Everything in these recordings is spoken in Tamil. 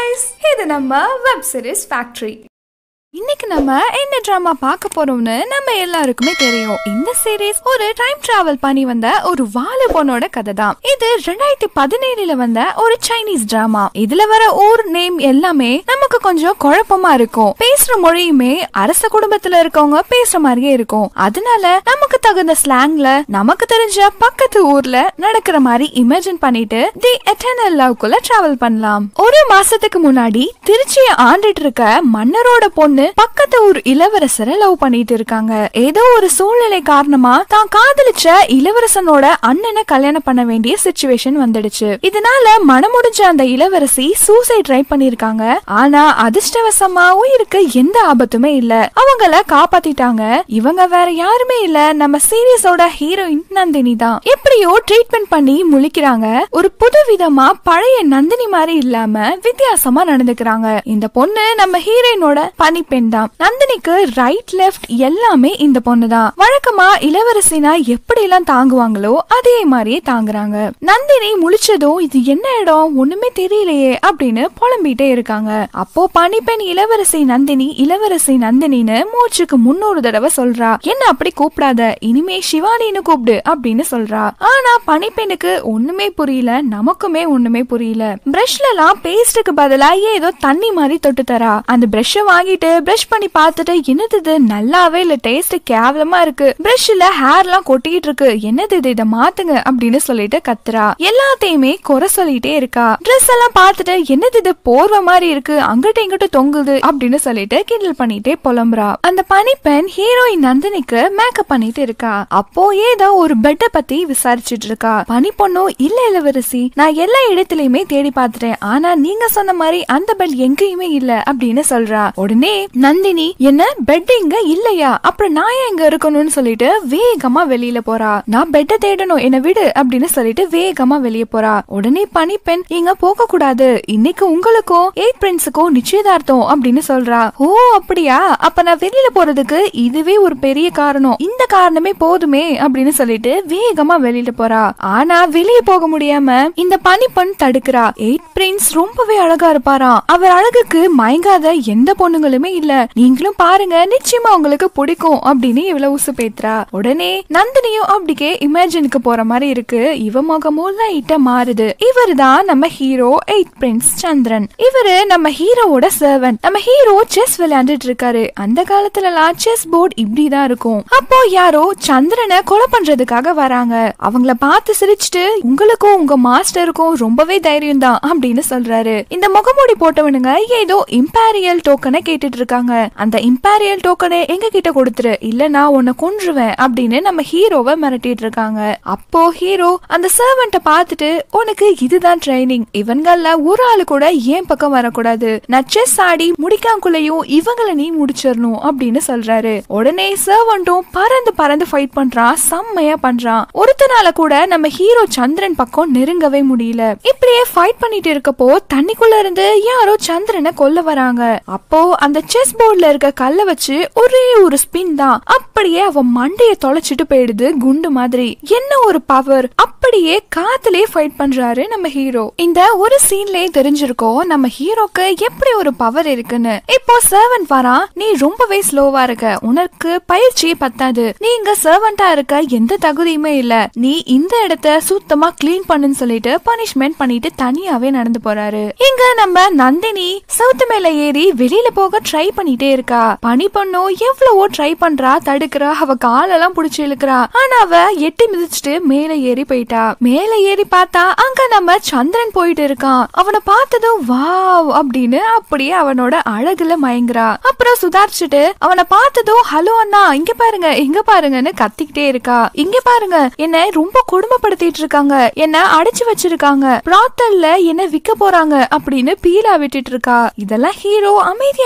guys இது நம்ம வெப் சீரிஸ் ஃபேக்டரி இன்னைக்கு நம்ம என்ன ட்ராமா பார்க்க போறோம்னு நம்ம எல்லாருக்குமே தெரியும் இந்த சீரிஸ் ஒரு டைம் டிராவல் பண்ணி வந்த ஒரு வாலு பொண்ணோட கதை தான் இது ரெண்டாயிரத்தி பதினேழுல வந்த ஒரு சைனீஸ் டிராமா இதுல வர ஊர் நேம் எல்லாமே நமக்கு கொஞ்சம் குழப்பமா இருக்கும் பேசுற மொழியுமே அரச குடும்பத்துல இருக்கவங்க பேசுற மாதிரியே இருக்கும் அதனால நமக்கு தகுந்த ஸ்லாங்ல நமக்கு தெரிஞ்ச பக்கத்து ஊர்ல நடக்கிற மாதிரி இமேஜின் பண்ணிட்டு தி எட்டர்னல் லவ்க்குள்ள டிராவல் பண்ணலாம் ஒரு மாசத்துக்கு முன்னாடி திருச்சியை ஆண்டுட்டு இருக்க மன்னரோட பொண்ணு பக்கத்து ஊர் இளவரசரை லவ் பண்ணிட்டு இருக்காங்க ஏதோ ஒரு சூழ்நிலை காரணமா தான் காதலிச்ச இளவரசனோட அண்ணனை கல்யாணம் பண்ண வேண்டிய சுச்சுவேஷன் வந்துடுச்சு இதனால மனமுடிஞ்ச அந்த இளவரசி சூசைட் ட்ரை பண்ணிருக்காங்க ஆனா அதிர்ஷ்டவசமா உயிருக்கு எந்த ஆபத்துமே இல்ல அவங்கள காப்பாத்திட்டாங்க இவங்க வேற யாருமே இல்ல நம்ம சீரியஸோட ஹீரோயின் நந்தினி தான் எப்படியோ ட்ரீட்மெண்ட் பண்ணி முழிக்கிறாங்க ஒரு புது விதமா பழைய நந்தினி மாதிரி இல்லாம வித்தியாசமா நடந்துக்கிறாங்க இந்த பொண்ணு நம்ம ஹீரோயினோட பனிப்பெண் தான் நந்தினிக்கு ரைட் லெஃப்ட் எல்லாமே இந்த பொண்ணு தான் வழக்கமா இளவரசினா எப்படி எல்லாம் தாங்குவாங்களோ அதே மாதிரியே தாங்குறாங்க நந்தினி முழிச்சதும் இது என்ன இடம் ஒண்ணுமே தெரியலையே அப்படின்னு புலம்பிட்டே இருக்காங்க அப்போ பனிப்பெண் இளவரசி நந்தினி இளவரசி நந்தினின்னு மூச்சுக்கு முன்னூறு தடவை சொல்றா என்ன அப்படி கூப்பிடாத இனிமே சிவானின்னு கூப்பிடு அப்படின்னு சொல்றா ஆனா பனிப்பெண்ணுக்கு ஒண்ணுமே புரியல நமக்குமே ஒண்ணுமே புரியல பிரஷ்ல எல்லாம் பேஸ்டுக்கு பதிலா ஏதோ தண்ணி மாதிரி தொட்டு தரா அந்த பிரஷ் வாங்கிட்டு பிரஷ் பண்ணி பார்த்துட்டு என்னது இது நல்லாவே இல்ல டேஸ்ட் கேவலமா இருக்கு பிரஷ்ல ஹேர் எல்லாம் கொட்டிட்டு இருக்கு என்னது இது இதை மாத்துங்க அப்படின்னு சொல்லிட்டு கத்துறா எல்லாத்தையுமே குறை சொல்லிட்டே இருக்கா ட்ரெஸ் எல்லாம் பார்த்துட்டு என்னது இது போர்வை மாதிரி இருக்கு அங்கிட்ட இங்கிட்ட தொங்குது அப்படின்னு சொல்லிட்டு கிண்டல் பண்ணிட்டே புலம்புறா அந்த பனிப்பெண் ஹீரோயின் நந்தினிக்கு மேக்கப் பண்ணிட்டு இருக்கா அப்போ ஏதோ ஒரு பெட்டை பத்தி விசாரிச்சுட்டு இருக்கா பனி பொண்ணும் இல்ல இளவரசி நான் எல்லா இடத்துலயுமே தேடி பார்த்துட்டேன் ஆனா நீங்க சொன்ன மாதிரி அந்த பெட் எங்கேயுமே இல்ல அப்படின்னு சொல்றா உடனே நந்தினி என்ன பெட் இங்க இல்லையா அப்புறம் நான் ஏன் இங்க இருக்கணும்னு சொல்லிட்டு வேகமா வெளியில போறா நான் பெட்டை தேடணும் என்ன விடு அப்படின்னு சொல்லிட்டு வேகமா வெளியே போறா உடனே பனிப்பெண் இங்க போக கூடாது இன்னைக்கு உங்களுக்கும் எயிட் பிரின்ஸுக்கும் நிச்சயதார்த்தம் அப்படின்னு சொல்றா ஓ அப்படியா அப்ப நான் வெளியில போறதுக்கு இதுவே ஒரு பெரிய காரணம் இந்த காரணமே போதுமே அப்படின்னு சொல்லிட்டு வேகமா வெளியில போறா ஆனா வெளியே போக முடியாம இந்த பனிப்பெண் தடுக்கிறா எயிட் பிரின்ஸ் ரொம்பவே அழகா இருப்பாராம் அவர் அழகுக்கு மயங்காத எந்த பொண்ணுங்களுமே இல்ல நீங்களும் பாருங்க நிச்சயமா உங்களுக்கு பிடிக்கும் அப்படின்னு இவ்வளவு உசு பேத்துறா உடனே நந்தினியும் அப்படிக்கே இமேஜினுக்கு போற மாதிரி இருக்கு இவ முகமும் லைட்டா மாறுது இவரு தான் நம்ம ஹீரோ எயிட் பிரின்ஸ் சந்திரன் இவரு நம்ம ஹீரோவோட சர்வன் நம்ம ஹீரோ செஸ் விளையாண்டுட்டு இருக்காரு அந்த காலத்துல எல்லாம் செஸ் போர்டு இப்படிதான் இருக்கும் அப்போ யாரோ சந்திரனை கொலை பண்றதுக்காக வராங்க அவங்கள பார்த்து சிரிச்சுட்டு உங்களுக்கும் உங்க மாஸ்டருக்கும் ரொம்பவே தைரியம் தான் அப்படின்னு சொல்றாரு இந்த முகமூடி போட்டவனுங்க ஏதோ இம்பாரியல் டோக்கனை கேட்டுட்டு இருக்காங்க அந்த இம்பாரியல் டோக்கனை எங்க கிட்ட கொடுத்துரு இல்ல நான் உன்னை கொன்றுவேன் அப்படின்னு நம்ம ஹீரோவை மிரட்டிட்டு இருக்காங்க அப்போ ஹீரோ அந்த சர்வன்ட்ட பார்த்துட்டு உனக்கு இதுதான் ட்ரைனிங் இவங்கள ஒரு ஆளு கூட ஏன் பக்கம் வரக்கூடாது நான் செஸ் ஆடி முடிக்காங்குள்ளயும் இவங்களை நீ முடிச்சிடணும் அப்படின்னு சொல்றாரு உடனே சர்வன்ட்டும் பறந்து பறந்து ஃபைட் பண்றான் செம்மையா பண்றான் ஒருத்தனால கூட நம்ம ஹீரோ சந்திரன் பக்கம் நெருங்கவே முடியல இப்படியே ஃபைட் பண்ணிட்டு இருக்கப்போ தண்ணிக்குள்ள இருந்து யாரோ சந்திரனை கொல்ல வராங்க அப்போ அந்த செஸ் போர்ட்ல இருக்க கல்ல வச்சு ஒரே ஒரு ஸ்பின் தான் அப்படியே அவன் மண்டைய தொலைச்சிட்டு போயிடுது குண்டு மாதிரி என்ன ஒரு பவர் அப்படியே காத்துலயே ஃபைட் பண்றாரு நம்ம ஹீரோ இந்த ஒரு சீன்லயே தெரிஞ்சிருக்கோம் நம்ம ஹீரோக்கு எப்படி ஒரு பவர் இருக்குன்னு இப்போ சர்வன்ட் வரான் நீ ரொம்பவே ஸ்லோவா இருக்க உனக்கு பயிற்சி பத்தாது நீ இங்க சர்வன்டா இருக்க எந்த தகுதியுமே இல்ல நீ இந்த இடத்த சுத்தமா கிளீன் பண்ணுன்னு சொல்லிட்டு பனிஷ்மெண்ட் பண்ணிட்டு தனியாவே நடந்து போறாரு இங்க நம்ம நந்தினி சவுத்து மேல ஏறி வெளியில போக ட்ரை பண்ணிட்டே இருக்கா பனி பொண்ணும் எவ்வளவோ ட்ரை பண்றா தடுக்கிறா அவ காலெல்லாம் புடிச்சு இழுக்கிறா ஆனா அவ எட்டி மிதிச்சுட்டு மேல ஏறி போயிட்டா மேல ஏறி பார்த்தா அங்க நம்ம சந்திரன் போயிட்டு இருக்கான் அவனை பார்த்ததும் வாவ் அப்படின்னு அப்படியே அவனோட அழகுல மயங்குறா அப்புறம் சுதாரிச்சுட்டு அவனை பார்த்ததும் ஹலோ அண்ணா இங்க பாருங்க இங்க பாருங்கன்னு கத்திக்கிட்டே இருக்கா இங்க பாருங்க என்ன ரொம்ப கொடுமைப்படுத்திட்டு இருக்காங்க என்ன அடைச்சு வச்சிருக்காங்க பிராத்தல்ல என்ன விக்க போறாங்க அப்படின்னு பீலா விட்டுட்டு இருக்கா இதெல்லாம் ஹீரோ அமைதியா நின்னு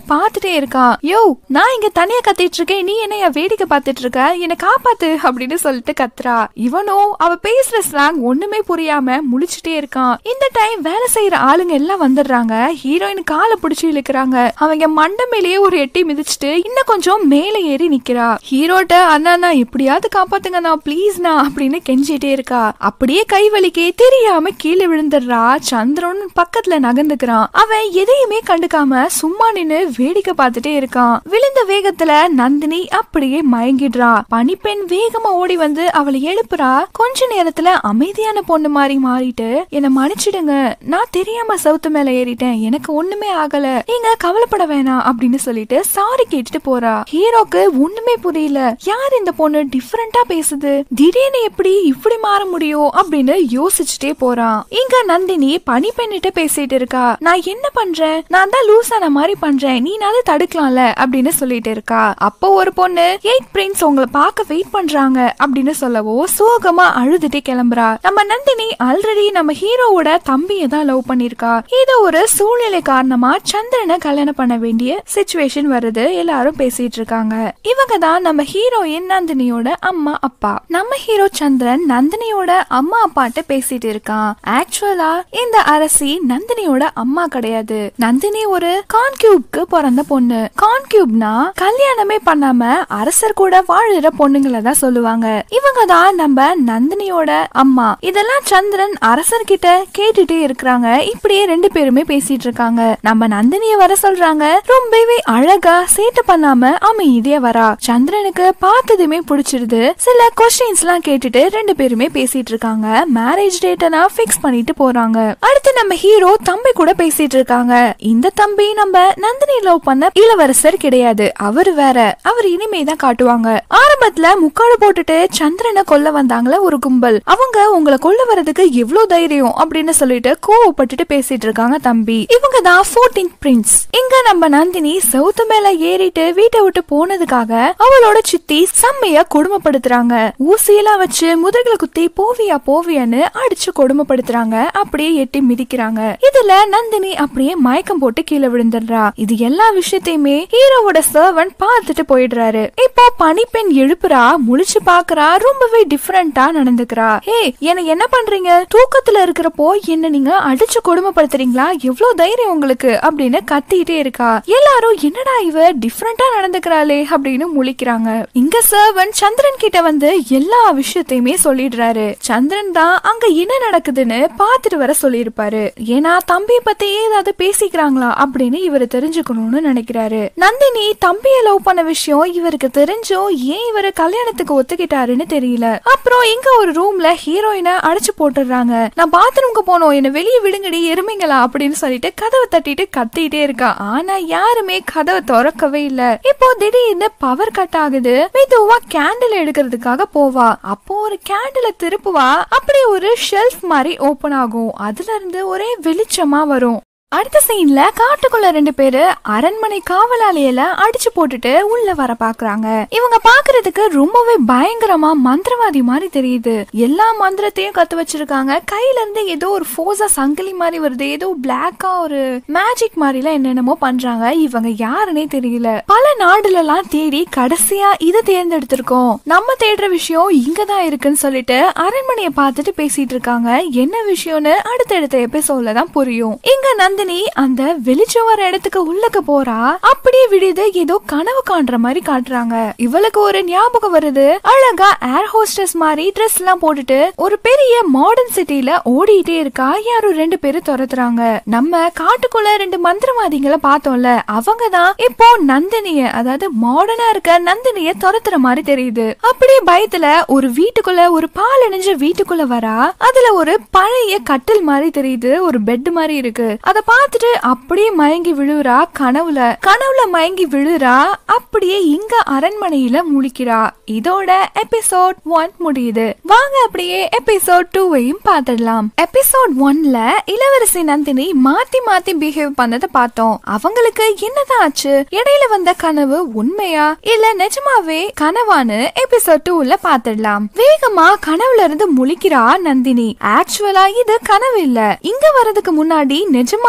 பாத்துட்டே இருக்கான் யோ நான் இங்க தனியா கத்திட்டு இருக்கேன் நீ என்னைய வேடிக்கை பார்த்துட்டு இருக்க என்ன காப்பாத்து அப்படின்னு சொல்லிட்டு கத்துறா இவனும் அவ பேசுற ஸ்லாங் ஒண்ணுமே புரியாம முழிச்சிட்டே இருக்கான் இந்த டைம் வேலை செய்யற ஆளுங்க எல்லாம் வந்துடுறாங்க ஹீரோயின் காலை பிடிச்சு இழுக்கிறாங்க அவங்க மண்டை மேலேயே ஒரு எட்டி மிதிச்சிட்டு இன்னும் கொஞ்சம் மேலே ஏறி நிக்கிறா ஹீரோட்ட அண்ணா எப்படியாவது காப்பாத்துங்கண்ணா ப்ளீஸ்ண்ணா அப்படின்னு கெஞ்சிட்டே இருக்கா அப்படியே கை வலிக்கே தெரியாம கீழே விழுந்துடுறா சந்திரன் பக்கத்துல நகர்ந்துக்கிறான் அவன் எதையுமே கண்டுக்காம சும்மா நின்னு வேடிக்கை பார்த்துட்டே இருக்கான் விழுந்த வேகத்துல நந்தினி அப்படியே மயங்கிடுறா பனிப்பெண் வேகமா ஓடி வந்து அவளை எழுப்புறா கொஞ்ச நேரத்துல அமைதியான பொண்ணு மாதிரி மாறிட்டு என்ன மன்னிச்சிடுங்க நான் தெரியாம சவுத்து மேல ஏறிட்டேன் எனக்கு ஒண்ணுமே ஆகல நீங்க கவலைப்பட வேணாம் அப்படின்னு சொல்லிட்டு சாரி கேட்டுட்டு போறா ஹீரோக்கு ஒண்ணுமே புரியல யார் இந்த பொண்ணு டிஃபரெண்டா பேசுது திடீர்னு எப்படி இப்படி மாற முடியும் அப்படின்னு யோசிச்சுட்டே போறான் இங்க நந்தினி பனி பெண்ணிட்ட பேசிட்டு இருக்கா நான் என்ன பண்றேன் நான் தான் லூசான மாதிரி பண்றேன் நீனால தடுக்கலாம்ல அப்படின்னு சொல்லிட்டு இருக்கா அப்போ ஒரு பொண்ணு எயிட் பிரின்ஸ் உங்களை பார்க்க வெயிட் பண்றாங்க அப்படின்னு சொல்லவோ சோகமா அழுதுட்டே கிளம்புறா நம்ம நந்தினி ஆல்ரெடி நம்ம ஹீரோவோட தம்பியை தான் லவ் பண்ணிருக்கா இது ஒரு சூழ்நிலை காரணமா சந்திரனை கல்யாணம் பண்ண வேண்டிய சுச்சுவேஷன் வருது எல்லாரும் பேசிட்டு இருக்காங்க இவங்க தான் நம்ம ஹீரோயின் நந்தினியோட அம்மா அப்பா நம்ம ஹீரோ சந்திரன் நந்தினியோட அம்மா அப்பாட்ட பேசிட்டு இருக்கான் ஆக்சுவலா இந்த அரசி நந்தினியோட அம்மா கிடையாது நந்தினி ஒரு கான்கியூப்க்கு பிறந்த பொண்ணு கான்கியூப்னா கல்யாணமே பண்ணாம அரசர் கூட வாழுற பொண்ணுங்களை தான் சொல்லுவாங்க இவங்க தான் நம்ம நந்தினியோட அம்மா இதெல்லாம் சந்திரன் அரசர்கிட்ட கேட்டுட்டே இருக்கிறாங்க இப்படியே ரெண்டு பேருமே பேசிட்டு இருக்காங்க நம்ம நந்தினிய வர சொல்றாங்க ரொம்பவே அழகா சேட்டை பண்ணாம அமைதியா வரா சந்திரனுக்கு பார்த்ததுமே பிடிச்சிருது சில கொஸ்டின்ஸ் எல்லாம் கேட்டுட்டு ரெண்டு பேருமே பேசிட்டு இருக்காங்க மேரேஜ் டேட்டனா பிக்ஸ் பண்ணிட்டு போறாங்க அடுத்து நம்ம ஹீரோ தம்பி கூட பேசிட்டு இருக்காங்க இந்த தம்பி நம்ம நந்தினி லவ் பண்ண இளவரசர் கிடையாது அவரு வேற அவர் இனிமே தான் காட்டுவாங்க ஆரம்பத்துல முக்காடு போட்டுட்டு சந்திரனை கொல்ல வந்தாங்களே ஒரு கும்பல் அவங்க உங்களை கொல்ல வரதுக்கு எவ்வளவு தைரியம் அப்படின்னு சொல்லிட்டு கோவப்பட்டுட்டு பேசிட்டு இருக்காங்க தம்பி இவங்க தான் ஃபோர்டீன் பிரின்ஸ் இங்க நம்ம நந்தினி சவுத்து மேல ஏறிட்டு வீட்டை விட்டு போனதுக்காக அவளோட சித்தி செம்மையா கொடுமைப்படுத்துறாங்க ஊசியெல்லாம் வச்சு முதுகுல குத்தி போவியா போவியான்னு அடிச்சு கொடுமைப்படுத்துறாங்க அப்படியே எட்டி மிதிக்கிறாங்க இதுல நந்தினி அப்படியே மயக்கம் போட்டு கீழே விழுந்துடுறா இது எல்லா விஷயத்தையுமே ஹீரோவோட சர்வன்ட் பார்த்துட்டு போயிடுறாரு இப்போ பனிப்பெண் எழுப்புறா முழிச்சு பாக்குறா ரொம்பவே டிஃபரெண்டா நடந்துக்கிறா ஹே என்ன என்ன பண்றீங்க தூக்கத்துல இருக்கிறப்போ என்ன நீங்க அடிச்சு கொடுமைப்படுத்துறீங்களா எவ்வளவு தைரியம் உங்களுக்கு அப்படின்னு கத்திட்டே இருக்கா எல்லாரும் என்னடா இவ டிஃபரெண்டா நடந்துக்கிறாளே அப்படின்னு முழிக்கிறாங்க இங்க சர்வன் சந்திரன் கிட்ட வந்து எல்லா விஷயத்தையுமே சொல்லிடுறாரு சந்திரன் தான் அங்க என்ன நடக்குதுன்னு பாத்துட்டு வர சொல்லியிருப்பாரு ஏன்னா தம்பிய பத்தி ஏதாவது பேசிக்கிறாங்களா அப்படின்னு இவரு தெரிஞ்சுக்கணும்னு நினைக்கிறாரு நந்தினி தம்பிய லவ் பண்ண விஷயம் இவருக்கு தெரிஞ்சும் ஏன் இவரு கல்யாணத்துக்கு ஒத்துக்கிட்டாருன்னு தெரியல அப்புறம் இங்க ஒரு ரூம்ல ஹீரோயினை அடைச்சு போட்டுடுறாங்க நான் பாத்ரூம்க்கு போனோம் என்ன வெளியே விடுங்கடி எருமைங்களா அப்படின்னு சொல்லிட்டு கதவை தட்டிட்டு கத்திட்டே இருக்கா ஆனா யாருமே கதவை திறக்கவே இல்ல இப்போ திடீர்னு பவர் கட் ஆகுது மெதுவா கேண்டில் எடுக்கிறதுக்காக போவா அப்போ ஒரு கேண்டில திருப்புவா அப்படியே ஒரு ஷெல்ஃப் மாதிரி ஓபன் ஆகும் அதுல இருந்து ஒரே வெளிச்சமா வரும் அடுத்த சீன்ல காட்டுக்குள்ள ரெண்டு பேரு அரண்மனை காவலாளியில அடிச்சு போட்டுட்டு உள்ள வர பாக்குறாங்க இவங்க பாக்குறதுக்கு ரொம்பவே பயங்கரமா மந்திரவாதி மாதிரி தெரியுது எல்லா மந்திரத்தையும் கத்து வச்சிருக்காங்க கையில இருந்து ஏதோ ஒரு ஃபோர்ஸா சங்கிலி மாதிரி வருது ஏதோ பிளாக்கா ஒரு மேஜிக் மாதிரிலாம் என்னென்னமோ பண்றாங்க இவங்க யாருன்னே தெரியல பல நாடுல எல்லாம் தேடி கடைசியா இதை தேர்ந்தெடுத்திருக்கோம் நம்ம தேடுற விஷயம் இங்கதான் இருக்குன்னு சொல்லிட்டு அரண்மனையை பார்த்துட்டு பேசிட்டு இருக்காங்க என்ன விஷயம்னு அடுத்தடுத்த எபிசோட்ல தான் புரியும் இங்க நந்தினி அந்த வெளிச்சம் வர இடத்துக்கு உள்ளக்க போறா அப்படியே விடுது ஏதோ கனவு காண்ற மாதிரி காட்டுறாங்க இவளுக்கு ஒரு ஞாபகம் வருது அழகா ஏர் ஹோஸ்டஸ் மாதிரி ட்ரெஸ் எல்லாம் போட்டுட்டு ஒரு பெரிய மாடர்ன் சிட்டில ஓடிட்டே இருக்கா யாரும் ரெண்டு பேரும் துரத்துறாங்க நம்ம காட்டுக்குள்ள ரெண்டு மந்திரவாதிகளை பார்த்தோம்ல அவங்க தான் இப்போ நந்தினிய அதாவது மாடர்னா இருக்க நந்தினிய துரத்துற மாதிரி தெரியுது அப்படியே பயத்துல ஒரு வீட்டுக்குள்ள ஒரு பால் அணிஞ்ச வீட்டுக்குள்ள வரா அதுல ஒரு பழைய கட்டில் மாதிரி தெரியுது ஒரு பெட் மாதிரி இருக்கு அத பார்த்துட்டு அப்படியே மயங்கி விழுறா கனவுல கனவுல மயங்கி விழுறா அப்படியே இங்க அரண்மனையில முழிக்கிறா இதோட எபிசோட் ஒன் முடியுது வாங்க அப்படியே எபிசோட் டூவையும் பார்த்துடலாம் எபிசோட் ஒன்ல இளவரசி நந்தினி மாத்தி மாத்தி பிஹேவ் பண்ணதை பார்த்தோம் அவங்களுக்கு என்னதான் ஆச்சு இடையில வந்த கனவு உண்மையா இல்ல நிஜமாவே கனவான்னு எபிசோட் டூல பார்த்துடலாம் வேகமா கனவுல இருந்து முழிக்கிறா நந்தினி ஆக்சுவலா இது கனவு இல்ல இங்க வரதுக்கு முன்னாடி நிஜமா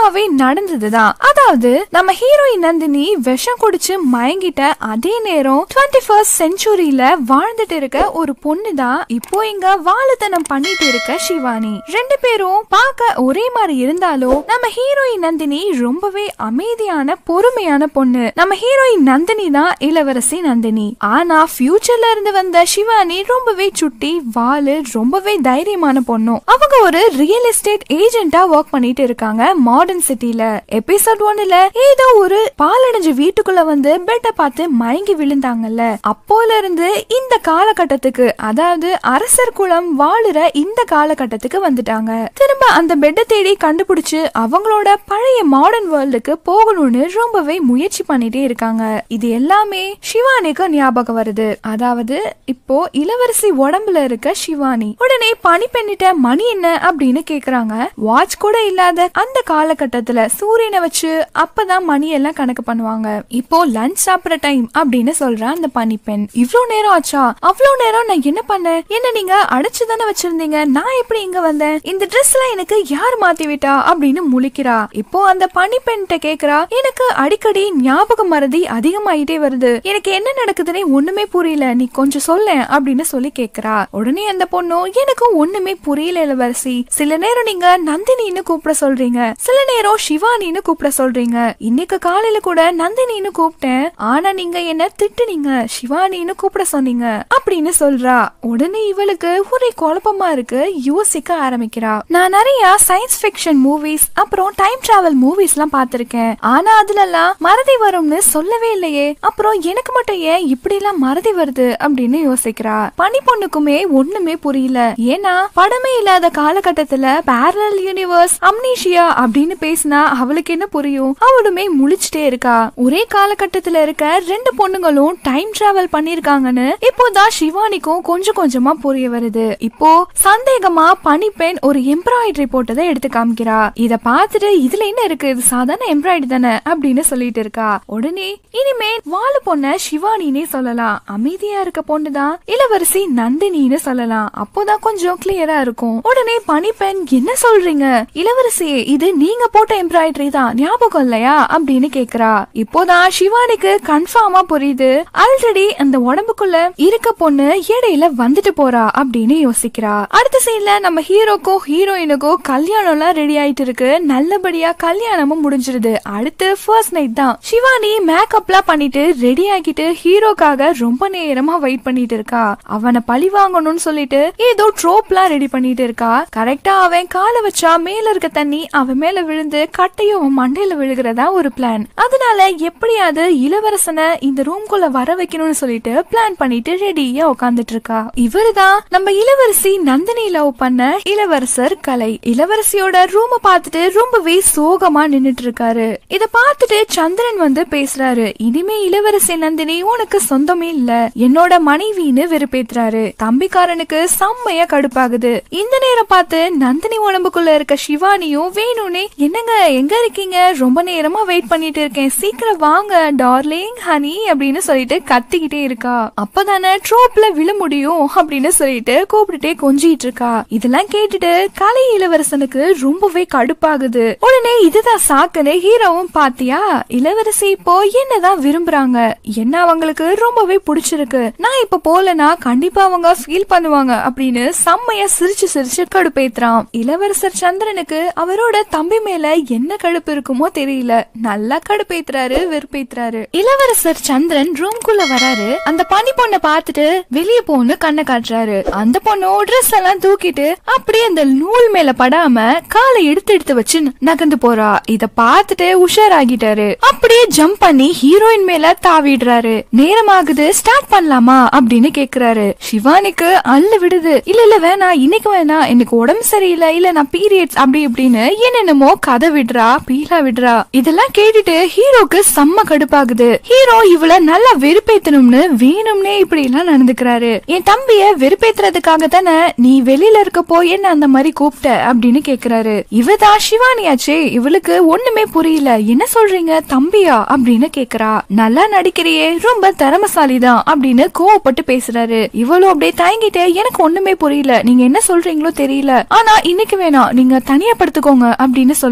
நிஜமாவே நடந்ததுதான் அதாவது நம்ம ஹீரோயின் நந்தினி விஷம் குடிச்சு மயங்கிட்ட அதே நேரம் டுவெண்ட்டி ஃபர்ஸ்ட் செஞ்சுரியில வாழ்ந்துட்டு இருக்க ஒரு பொண்ணு தான் இப்போ இங்க வாழுத்தனம் பண்ணிட்டு இருக்க சிவானி ரெண்டு பேரும் பார்க்க ஒரே மாதிரி இருந்தாலும் நம்ம ஹீரோயின் நந்தினி ரொம்பவே அமைதியான பொறுமையான பொண்ணு நம்ம ஹீரோயின் நந்தினி தான் இளவரசி நந்தினி ஆனா ஃபியூச்சர்ல இருந்து வந்த சிவானி ரொம்பவே சுட்டி வாளு ரொம்பவே தைரியமான பொண்ணும் அவங்க ஒரு ரியல் எஸ்டேட் ஏஜென்ட்டா ஒர்க் பண்ணிட்டு இருக்காங்க மாடர்ன் சிட்டில எபிசோட் ஒன்னுல ஏதோ ஒரு பாலடைஞ்ச வீட்டுக்குள்ள வந்து பெட்ட பார்த்து மயங்கி விழுந்தாங்கல்ல அப்போல இருந்து இந்த காலகட்டத்துக்கு அதாவது அரசர் குலம் வாழுற இந்த காலகட்டத்துக்கு வந்துட்டாங்க திரும்ப அந்த பெட்டை தேடி கண்டுபிடிச்சு அவங்களோட பழைய மாடர்ன் வேர்ல்டுக்கு போகணும்னு ரொம்பவே முயற்சி பண்ணிட்டே இருக்காங்க இது எல்லாமே சிவானிக்கு ஞாபகம் வருது அதாவது இப்போ இளவரசி உடம்புல இருக்க சிவானி உடனே பனிப்பெண்ணிட்ட மணி என்ன அப்படின்னு கேக்குறாங்க வாட்ச் கூட இல்லாத அந்த காலகட்டத்துல சூரியனை வச்சு அப்பதான் மணி எல்லாம் கணக்கு பண்ணுவாங்க இப்போ லஞ்ச் சாப்பிடுற டைம் அப்படின்னு சொல்றா அந்த பனிப்பெண் இவ்ளோ நேரம் ஆச்சா அவ்வளோ நேரம் நான் என்ன பண்ணேன் என்ன நீங்க அடைச்சு தானே வச்சிருந்தீங்க நான் எப்படி இங்க வந்தேன் இந்த ட்ரெஸ்ல எனக்கு யார் மாத்தி விட்டா அப்படின்னு முழிக்கிறா இப்போ அந்த பனிப்பெண்கிட்ட கேக்குறா எனக்கு அடிக்கடி ஞாபக மறதி அதிகமாயிட்டே வருது எனக்கு என்ன நடக்குதுன்னே ஒண்ணுமே புரியல நீ கொஞ்சம் சொல்ல அப்படின்னு சொல்லி கேக்குறா உடனே அந்த பொண்ணும் எனக்கு ஒண்ணுமே புரியல இளவரசி சில நேரம் நீங்க நந்தினின்னு கூப்பிட சொல்றீங்க சில நேரம் சிவானின்னு கூப்பிட சொல்றீங்க இன்னைக்கு காலையில கூட நந்தினின்னு கூப்பிட்டேன் ஆனா நீங்க என்ன திட்டுனீங்க சிவானின்னு கூப்பிட சொன்னீங்க அப்படின்னு சொல்றா உடனே இவளுக்கு ஒரே குழப்பமா இருக்கு யோசிக்க ஆரம்பிக்கிறா நான் நிறைய சயின்ஸ் ஃபிக்ஷன் மூவிஸ் அப்புறம் டைம் டிராவல் மூவிஸ் எல்லாம் பார்த்திருக்கேன் ஆனா அதுல எல்லாம் மறதி வரும்னு சொல்லவே இல்லையே அப்புறம் எனக்கு மட்டும் ஏன் இப்படி எல்லாம் மறதி வருது அப்படின்னு யோசிக்கிறா பனி பொண்ணுக்குமே ஒண்ணுமே புரியல ஏன்னா படமே இல்லாத காலகட்டத்துல பேரல் யூனிவர்ஸ் அம்னீஷியா அப்படின்னு பேசினா அவளுக்கு என்ன புரியும் அவளுமே முழிச்சிட்டே இருக்கா ஒரே காலகட்டத்துல இருக்க ரெண்டு பொண்ணுங்களும் டைம் டிராவல் பண்ணிருக்காங்கன்னு இப்போதான் சிவானிக்கும் கொஞ்சம் கொஞ்சமா புரிய வருது இப்போ சந்தேகமா பனிப்பெண் ஒரு எம்ப்ராய்டரி போட்டதை எடுத்து காமிக்கிறா இத பார்த்துட்டு இதுல என்ன இருக்கு இது சாதாரண எம்ப்ராய்டரி தானே அப்படின்னு சொல்லிட்டு இருக்கா உடனே இனிமே வாழு பொண்ண சிவானினே சொல்லலாம் அமைதியா இருக்க பொண்ணுதான் இளவரசி நந்தினின்னு சொல்லலாம் அப்போதான் கொஞ்சம் கிளியரா இருக்கும் உடனே பனிப்பெண் என்ன சொல்றீங்க இளவரசி இது நீங்க போட்ட எம்ப்ராய்டரி தான் ஞாபகம் இல்லையா அப்படின்னு கேக்குறா இப்போதான் சிவானிக்கு கன்ஃபார்மா புரியுது ஆல்ரெடி அந்த உடம்புக்குள்ள இருக்க பொண்ணு இடையில வந்துட்டு போறா அப்படின்னு யோசிக்கிறா அடுத்த சீன்ல நம்ம ஹீரோக்கோ ஹீரோயினுக்கோ கல்யாணம் எல்லாம் ரெடி ஆயிட்டு இருக்கு நல்லபடியா கல்யாணமும் முடிஞ்சிருது அடுத்து ஃபர்ஸ்ட் நைட் தான் சிவானி மேக்கப்லாம் பண்ணிட்டு ரெடி ஆகிட்டு ஹீரோக்காக ரொம்ப நேரமா வெயிட் பண்ணிட்டு இருக்கா அவனை பழி வாங்கணும்னு சொல்லிட்டு ஏதோ ட்ரோப்லாம் ரெடி பண்ணிட்டு இருக்கா கரெக்டா அவன் காலை வச்சா மேல இருக்க தண்ணி அவன் மேல விழுந்து கட்டையும் அவன் மண்டையில விழுகிறதா ஒரு பிளான் அதனால எப்படியாவது இளவரசனை இந்த ரூம்குள்ள வர வைக்கணும்னு சொல்லிட்டு பிளான் பண்ணிட்டு ரெடியா உட்காந்துட்டு இருக்கா இவருதான் நம்ம இளவரசி நந்தினி லவ் பண்ண இளவரசர் கலை இளவரசியோட ரூம பார்த்துட்டு ரொம்பவே சோகமா நின்னுட்டு இருக்காரு இத பார்த்துட்டு சந்திரன் வந்து பேசுறாரு இனிமே இளவரசி நந்தினி உனக்கு சொந்தமே இல்ல என்னோட மனைவின்னு வெறுப்பேத்துறாரு தம்பிக்காரனுக்கு செம்மையா கடுப்பாகுது இந்த நேரம் பார்த்து நந்தினி உடம்புக்குள்ள இருக்க சிவானியும் வேணும்னே என்னங்க எங்க இருக்கீங்க ரொம்ப நேரமா வெயிட் பண்ணிட்டு இருக்கேன் சீக்கிரம் வாங்க டார்லிங் ஹனி அப்படின்னு சொல்லிட்டு கத்திக்கிட்டே இருக்கா அப்பதானே ட்ரோப்ல விழ முடியும் அப்படின்னு சொல்லிட்டு கூப்பிட்டுட்டே கொஞ்சிட்டு இருக்கா இதெல்லாம் கேட்டுட்டு கலை இளவரசனுக்கு ரொம்பவே கடுப்பாகுது உடனே இதுதான் சாக்குன்னு ஹீரோவும் பாத்தியா இளவரசி இப்போ என்னதான் விரும்புறாங்க என்ன அவங்களுக்கு ரொம்பவே பிடிச்சிருக்கு நான் இப்ப போலனா கண்டிப்பா அவங்க ஃபீல் பண்ணுவாங்க அப்படின்னு செம்மையா சிரிச்சு சிரிச்சு கடுப்பேத்துறான் இளவரசர் சந்திரனுக்கு அவரோட தம்பி மேல என்ன கடுப்பு இருக்குமோ தெரியல நல்லா கடுப்பேத்துறாரு வெறுப்பேத்துறாரு இளவரசர் சந்திரன் ரூம்குள்ள வராரு அந்த பனி பொண்ணை பார்த்துட்டு வெளிய போன்னு கண்ணை காட்டுறாரு அந்த பொண்ணு ட்ரெஸ் எல்லாம் தூக்கிட்டு அப்படியே அந்த நூல் மேல படாம காலை எடுத்து எடுத்து வச்சு நகர்ந்து போறா இத பார்த்துட்டு உஷாராகிட்டாரு அப்படியே ஜம்ப் பண்ணி ஹீரோயின் மேல தாவிடுறாரு நேரமாகுது ஸ்டார்ட் பண்ணலாமா அப்படின்னு கேக்குறாரு சிவானிக்கு அள்ள விடுது இல்ல இல்ல வேணாம் இன்னைக்கு வேணாம் எனக்கு உடம்பு சரியில்லை இல்ல நான் பீரியட்ஸ் அப்படி இப்படின்னு என்னென்னமோ கதை விடுறா பீலா விடுறா இதெல்லாம் கேட்டுட்டு ஹீரோக்கு செம்ம கடுப்பாகுது ஹீரோ இவள நல்லா வெறுப்பேத்தணும்னு வேணும்னே இப்படி எல்லாம் நடந்துக்கிறாரு என் தம்பிய வெறுப்பேத்துறதுக்காக தானே நீ வெளியில இருக்கப்போ என்ன அந்த மாதிரி கூப்பிட்ட அப்படின்னு கேக்குறாரு இவதான் சிவானியாச்சே இவளுக்கு ஒண்ணுமே புரியல என்ன சொல்றீங்க தம்பியா அப்படின்னு கேக்குறா நல்லா நடிக்கிறியே ரொம்ப திறமசாலிதான் அப்படின்னு கோவப்பட்டு பேசுறாரு இவளும் அப்படியே தயங்கிட்டு எனக்கு ஒண்ணுமே புரியல நீங்க என்ன சொல்றீங்களோ தெரியல ஆனா இன்னைக்கு வேணாம் நீங்க தனியா படுத்துக்கோங்க அப்படின்னு சொல்லி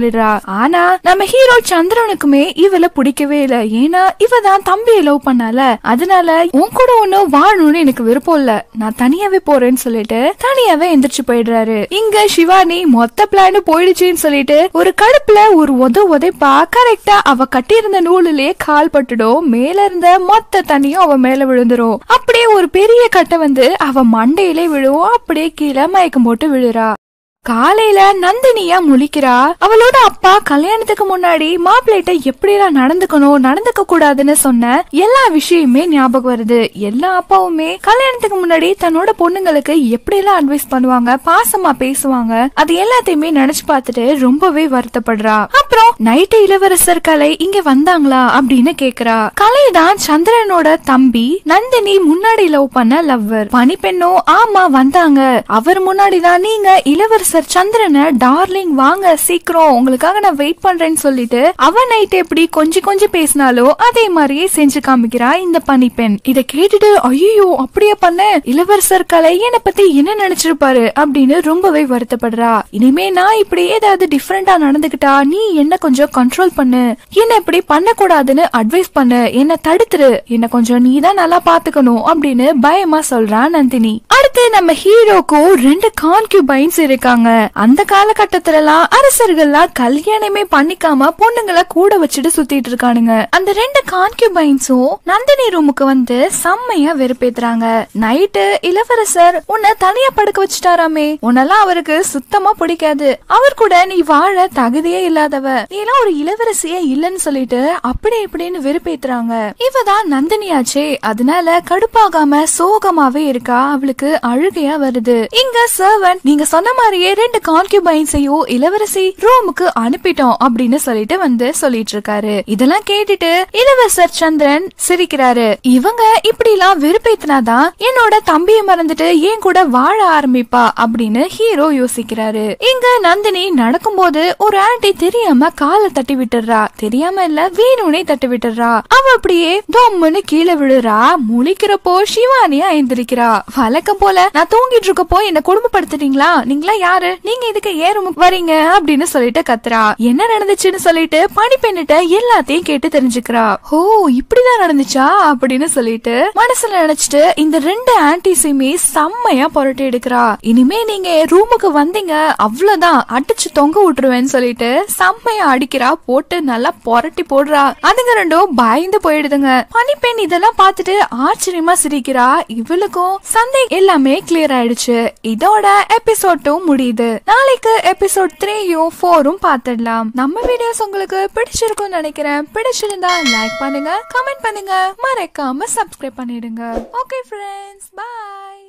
சொல்லிடுறா ஆனா நம்ம ஹீரோ சந்திரனுக்குமே இவள பிடிக்கவே இல்ல ஏன்னா இவ தான் தம்பியை லவ் பண்ணால அதனால உன் கூட ஒன்னும் வாழணும்னு எனக்கு விருப்பம் இல்ல நான் தனியாவே போறேன்னு சொல்லிட்டு தனியாவே எந்திரிச்சு போயிடுறாரு இங்க சிவானி மொத்த பிளான் போயிடுச்சுன்னு சொல்லிட்டு ஒரு கடுப்புல ஒரு உத உதைப்பா கரெக்டா அவ கட்டியிருந்த நூலிலேயே கால் பட்டுடும் மேல இருந்த மொத்த தண்ணியும் அவ மேல விழுந்துரும் அப்படியே ஒரு பெரிய கட்டை வந்து அவ மண்டையிலே விழுவும் அப்படியே கீழே மயக்கம் போட்டு விழுறா காலையில நந்தினியா முழிக்கிறா அவளோட அப்பா கல்யாணத்துக்கு முன்னாடி மாப்பிள்ளைகிட்ட எப்படிலாம் நடந்துக்கணும் நடந்துக்க கூடாதுன்னு சொன்ன எல்லா விஷயமே ஞாபகம் வருது எல்லா அப்பாவுமே கல்யாணத்துக்கு முன்னாடி தன்னோட பொண்ணுங்களுக்கு எப்படிலாம் அட்வைஸ் பண்ணுவாங்க பாசமா பேசுவாங்க அது எல்லாத்தையுமே நினைச்சு பார்த்துட்டு ரொம்பவே வருத்தப்படுறா அப்புறம் நைட்டு இளவரசர் கலை இங்க வந்தாங்களா அப்படின்னு கேக்குறா கலை தான் சந்திரனோட தம்பி நந்தினி முன்னாடி லவ் பண்ண லவ்வர் பனிப்பெண்ணோ ஆமா வந்தாங்க அவர் முன்னாடி தான் நீங்க இளவரசர் சந்திரனை டார்லிங் வாங்க சீக்கிரம் உங்களுக்காக நான் வெயிட் பண்றேன்னு சொல்லிட்டு அவ நைட் எப்படி கொஞ்சம் கொஞ்சம் பேசினாலோ அதே மாதிரியே செஞ்சு காமிக்கிறா இந்த பனிப்பெண் இத கேட்டுட்டு ஐயோ அப்படியே பண்ண இளவரசர் கலை என்னை பத்தி என்ன நினைச்சிருப்பாரு அப்படின்னு ரொம்பவே வருத்தப்படுறா இனிமே நான் இப்படி ஏதாவது டிஃபரெண்டா நடந்துகிட்டா நீ என்ன கொஞ்சம் கண்ட்ரோல் பண்ணு என்ன இப்படி பண்ணக்கூடாதுன்னு அட்வைஸ் பண்ணு என்ன தடுத்துரு என்ன கொஞ்சம் நீ தான் நல்லா பாத்துக்கணும் அப்படின்னு பயமா சொல்றா நந்தினி அடுத்து நம்ம ஹீரோக்கும் ரெண்டு கான்கியூபைன்ஸ் இருக்காங்க அந்த காலகட்டத்துல எல்லாம் அரசர்கள்லாம் கல்யாணமே பண்ணிக்காம பொண்ணுங்களை கூட வச்சுட்டு சுத்திட்டு இருக்கானுங்க அந்த ரெண்டு கான்கியூபைன்ஸும் நந்தினி ரூமுக்கு வந்து செம்மையா வெறுப்பேத்துறாங்க நைட்டு இளவரசர் உன்னை தனியா படுக்க வச்சுட்டாராமே உன்னெல்லாம் அவருக்கு சுத்தமா பிடிக்காது அவர் கூட நீ வாழ தகுதியே இல்லாதவ நீ எல்லாம் ஒரு இளவரசியே இல்லன்னு சொல்லிட்டு அப்படி இப்படின்னு வெறுப்பேத்துறாங்க இவதான் நந்தினியாச்சே அதனால கடுப்பாகாம சோகமாவே இருக்கா அவளுக்கு அழுகையா வருது இங்க சர்வன் நீங்க சொன்ன மாதிரியே ரெண்டு கான்கியூபைன்ஸையும் இளவரசி ரோமுக்கு அனுப்பிட்டோம் அப்படின்னு சொல்லிட்டு வந்து சொல்லிட்டு இருக்காரு இதெல்லாம் கேட்டுட்டு இளவரசர் சந்திரன் சிரிக்கிறாரு இவங்க இப்படி எல்லாம் வெறுப்பேத்தினாதான் என்னோட தம்பியை மறந்துட்டு ஏன் கூட வாழ ஆரம்பிப்பா அப்படின்னு ஹீரோ யோசிக்கிறாரு இங்க நந்தினி நடக்கும்போது ஒரு ஆன்டி தெரியாம காலை தட்டி விட்டுறா தெரியாம இல்ல வேணும்னே தட்டி விட்டுறா அவ அப்படியே தொம்முன்னு கீழே விழுறா முழிக்கிறப்போ சிவானியா எந்திரிக்கிறா வழக்கம் போல நான் தூங்கிட்டு இருக்கப்போ என்ன குடும்பப்படுத்துறீங்களா நீங்களா யாரு நீங்க இதுக்கு ஏறும் வரீங்க அப்படின்னு சொல்லிட்டு கத்துறா என்ன நடந்துச்சுன்னு சொல்லிட்டு பனிப்பெண்ணிட்ட எல்லாத்தையும் கேட்டு தெரிஞ்சுக்கிறா ஓ இப்படிதான் நடந்துச்சா அப்படின்னு சொல்லிட்டு மனசுல நினைச்சிட்டு இந்த ரெண்டு ஆன்டிஸுமே செம்மையா புரட்டி எடுக்கிறா இனிமே நீங்க ரூமுக்கு வந்தீங்க அவ்வளவுதான் அடிச்சு தொங்க விட்டுருவேன்னு சொல்லிட்டு செம்மையா அடிக்கிறா போட்டு நல்லா புரட்டி போடுறா அதுங்க ரெண்டும் பயந்து போயிடுதுங்க பனிப்பெண் இதெல்லாம் பார்த்துட்டு ஆச்சரியமா சிரிக்கிறா இவளுக்கும் சந்தேகம் எல்லாமே கிளியர் ஆயிடுச்சு இதோட எபிசோட் டூ முடியுது நாளைக்கு எபிசோட் த்ரீயும் ஃபோரும் பார்த்துடலாம் நம்ம வீடியோஸ் உங்களுக்கு பிடிச்சிருக்கும்னு நினைக்கிறேன் பிடிச்சிருந்தா லைக் பண்ணுங்க கமெண்ட் பண்ணுங்க மறக்காம சப்ஸ்கிரைப் பண்ணிடுங்க ஓகே ஃப்ரெண்ட்ஸ் பாய்